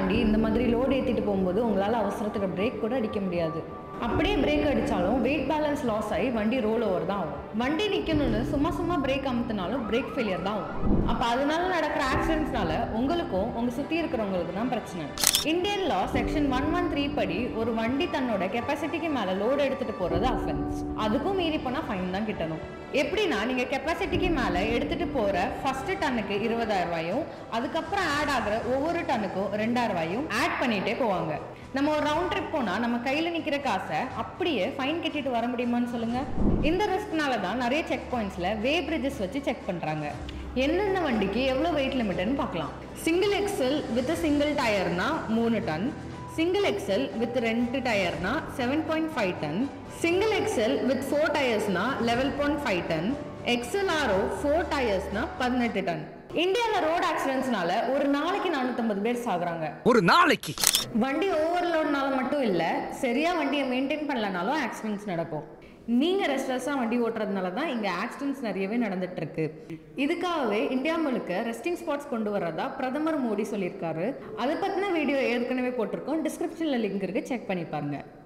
தாண்டி இந்த மாதிரி லோடு ஏற்றிட்டு போகும்போது உங்களால் அவசரத்துக்கு பிரேக் கூட அடிக்க முடியாது அப்படியே பிரேக் அடித்தாலும் வெயிட் பேலன்ஸ் லாஸ் ஆகி வண்டி ரோல் ஓவர் தான் ஆகும் வண்டி நிற்கணும்னு சும்மா சும்மா பிரேக் அமுத்தினாலும் பிரேக் ஃபெயிலியர் தான் ஆகும் அப்போ அதனால நடக்கிற ஆக்சிடென்ட்ஸ்னால உங்களுக்கும் உங்கள் சுற்றி இருக்கிறவங்களுக்கு தான் பிரச்சனை Indian law section one one three படி ஒரு வண்டி தன்னோட கெப்பாசிட்டிக்கு மேலே லோடு எடுத்துகிட்டு போகிறது அஃபென்ஸ் அதுக்கும் மீறி போனால் ஃபைன் தான் கிட்டணும் எப்படின்னா நீங்கள் கெப்பாசிட்டிக்கு மேலே எடுத்துகிட்டு போகிற ஃபஸ்ட்டு டன்னுக்கு இருபதாயிரம் ரூபாயும் அதுக்கப்புறம் ஆட் ஆகிற ஒவ்வொரு டன்னுக்கும் ரெண்டாயிரம் ரூபாயும் ஆட் பண்ணிகிட்டே போவாங்க நம்ம ஒரு ரவுண்ட் ட்ரிப் போனால் நம்ம கையில் நிற்கிற காசை அப்படியே ஃபைன் கட்டிட்டு வர முடியுமான்னு சொல்லுங்கள் இந்த ரிஸ்க்னால தான் நிறைய செக் பாயிண்ட்ஸில் வே பிரிட்ஜஸ் வச்சு செக் பண்ணுறாங்க என்னென்ன வண்டிக்கு எவ்வளோ வெயிட் லிமிட்னு பார்க்கலாம் சிங்கிள் எக்ஸல் வித் சிங்கிள் டயர்னா மூணு டன் சிங்கிள் எக்ஸல் வித் ரெண்டு டயர்னா seven point five ton single axle with four டயர்ஸ்னா eleven point five ton axle ஆரோ ஃபோர் டயர்ஸ்னா பதினெட்டு டன் இந்தியாவில் ரோட் ஆக்சிடென்ட்ஸ்னால ஒரு நாளைக்கு நானூற்றம்பது பேர் சாகுறாங்க ஒரு நாளைக்கு வண்டி ஓவர்லோட்னால மட்டும் இல்லை சரியா வண்டியை மெயின்டைன் பண்ணலனாலும் ஆக்சிடென்ட்ஸ் நடக்கும் நீங்கள் ரெஸ்ட்லெஸ்ஸாக வண்டி ஓட்டுறதுனால தான் இங்கே ஆக்சிடென்ட்ஸ் நிறையவே நடந்துட்டு இருக்கு இதுக்காகவே இந்தியா முழுக்க ரெஸ்டிங் ஸ்பாட்ஸ் கொண்டு வரதா பிரதமர் மோடி சொல்லியிருக்காரு அதை பற்றின வீடியோ ஏற்கனவே போட்டிருக்கோம் டிஸ்கிரிப்ஷனில் லிங்க் இருக்கு செக் பண்ணி பாருங்க